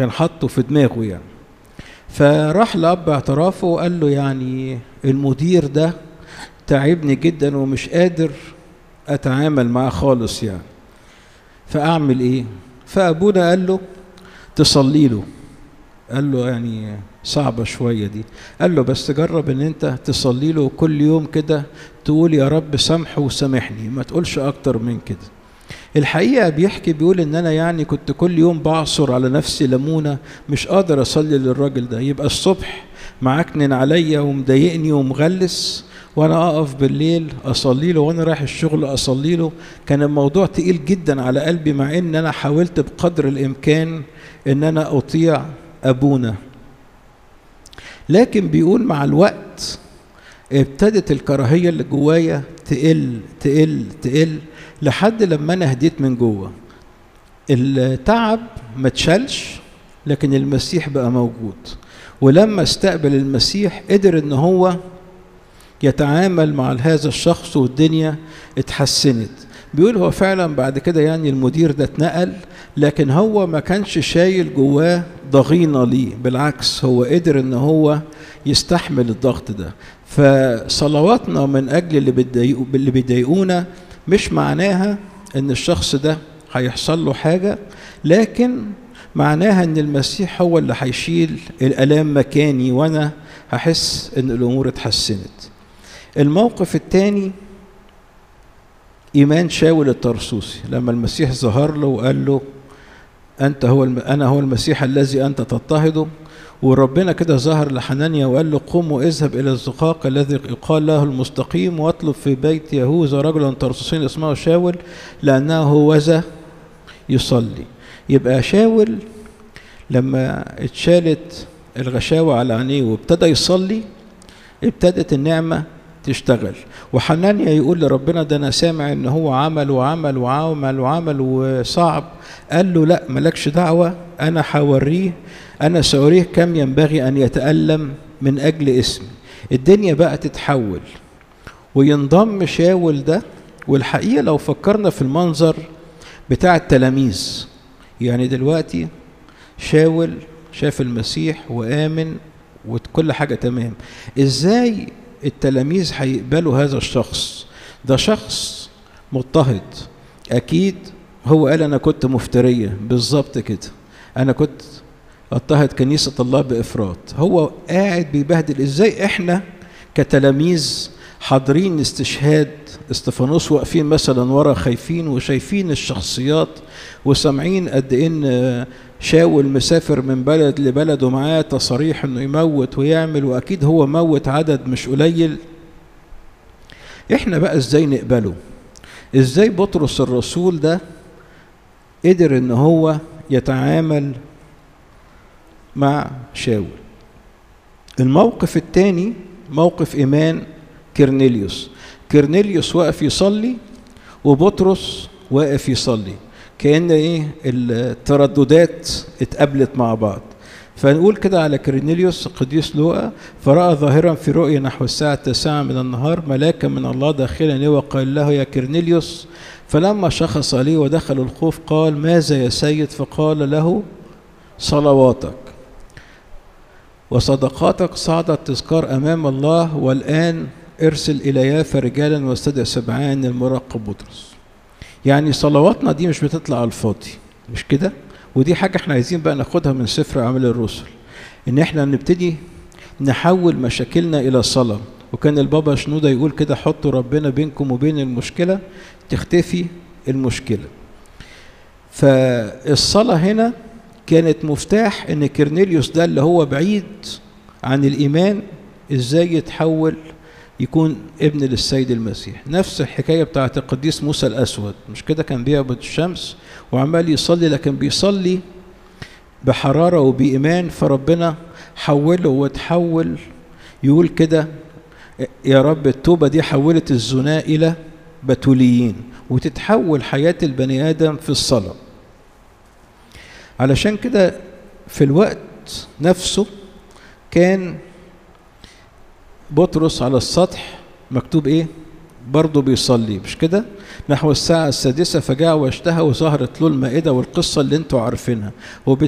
كان حاطه في دماغه يعني فراح لأب اعترافه وقال له يعني المدير ده تعبني جدا ومش قادر أتعامل معاه خالص يعني فأعمل إيه؟ فأبونا قال له تصلي له قال له يعني صعبة شوية دي قال له بس جرب ان انت تصلي له كل يوم كده تقول يا رب سامحه وسامحني ما تقولش اكتر من كده الحقيقة بيحكي بيقول ان انا يعني كنت كل يوم بعصر على نفسي ليمونة مش قادر اصلي للراجل ده يبقى الصبح معكنن عليا ومضايقني ومغلس وانا اقف بالليل اصلي له وانا رايح الشغل اصلي له كان الموضوع تقيل جدا على قلبي مع ان انا حاولت بقدر الامكان ان انا اطيع ابونا لكن بيقول مع الوقت ابتدت الكراهيه اللي جوايا تقل تقل تقل لحد لما انا هديت من جوه التعب ما اتشالش لكن المسيح بقى موجود ولما استقبل المسيح قدر ان هو يتعامل مع هذا الشخص والدنيا اتحسنت بيقول هو فعلا بعد كده يعني المدير ده اتنقل لكن هو ما كانش شايل جواه ضغينة ليه بالعكس هو قدر ان هو يستحمل الضغط ده فصلواتنا من اجل اللي بيضايقوا اللي بيضايقونا مش معناها ان الشخص ده هيحصل له حاجة لكن معناها ان المسيح هو اللي هيشيل الالام مكاني وانا هحس ان الامور اتحسنت الموقف الثاني ايمان شاول الطرسوسي لما المسيح ظهر له وقال له انت هو الم... انا هو المسيح الذي انت تضطهده وربنا كده ظهر لحنانيا وقال له قم واذهب الى الزقاق الذي يقال له المستقيم واطلب في بيت يهوذا رجلا طرسوسين اسمه شاول لانه هوذا يصلي يبقى شاول لما اتشالت الغشاوة على عينيه وابتدى يصلي ابتدت النعمة تشتغل وحنانيا يقول لربنا ده انا سامع ان هو عمل وعمل وعمل وعمل وصعب قال له لا ملكش دعوة انا هوريه انا سأريه كم ينبغي ان يتألم من اجل اسمي الدنيا بقى تتحول وينضم شاول ده والحقيقة لو فكرنا في المنظر بتاع التلاميذ يعني دلوقتي شاول شاف المسيح وآمن وكل حاجة تمام ازاي التلاميذ هيقبلوا هذا الشخص ده شخص مضطهد اكيد هو قال انا كنت مفترية بالظبط كده انا كنت اضطهد كنيسة الله بافراط هو قاعد بيبهدل ازاي احنا كتلاميذ حاضرين استشهاد استفانوس واقفين مثلا ورا خايفين وشايفين الشخصيات وسامعين قد ان شاول مسافر من بلد لبلد ومعاه تصاريح انه يموت ويعمل واكيد هو موت عدد مش قليل احنا بقى ازاي نقبله ازاي بطرس الرسول ده قدر ان هو يتعامل مع شاول الموقف الثاني موقف ايمان كرنيليوس كرنيليوس واقف يصلي وبطرس واقف يصلي كأن ايه الترددات اتقابلت مع بعض فنقول كده على كرنيليوس قديس لوقا فرأى ظاهرا في رؤيا نحو الساعة التاسعة من النهار ملاكا من الله داخلا إليه وقال له يا كرنيليوس فلما شخص عليه ودخل الخوف قال ماذا يا سيد فقال له صلواتك وصدقاتك صعدت تذكار أمام الله والآن ارسل إلى يافا رجالا واستدع سبعان المراقب بطرس يعني صلواتنا دي مش بتطلع على الفاضي مش كده ودي حاجة احنا عايزين بقى ناخدها من سفر أعمال الرسل إن احنا نبتدي نحول مشاكلنا إلى صلاة وكان البابا شنودة يقول كده حطوا ربنا بينكم وبين المشكلة تختفي المشكلة فالصلاة هنا كانت مفتاح ان كرنيليوس ده اللي هو بعيد عن الإيمان ازاي يتحول يكون ابن للسيد المسيح نفس الحكاية بتاعت القديس موسى الأسود مش كده كان بيعبد الشمس وعمال يصلي لكن بيصلي بحرارة وبإيمان فربنا حوله وتحول يقول كده يا رب التوبة دي حولت الزنا إلى بتوليين وتتحول حياة البني آدم في الصلاة علشان كده في الوقت نفسه كان بطرس على السطح مكتوب ايه برضه بيصلي مش كده نحو الساعة السادسة فجاء واشتهى وظهرت له المائدة والقصة اللي انتوا عارفينها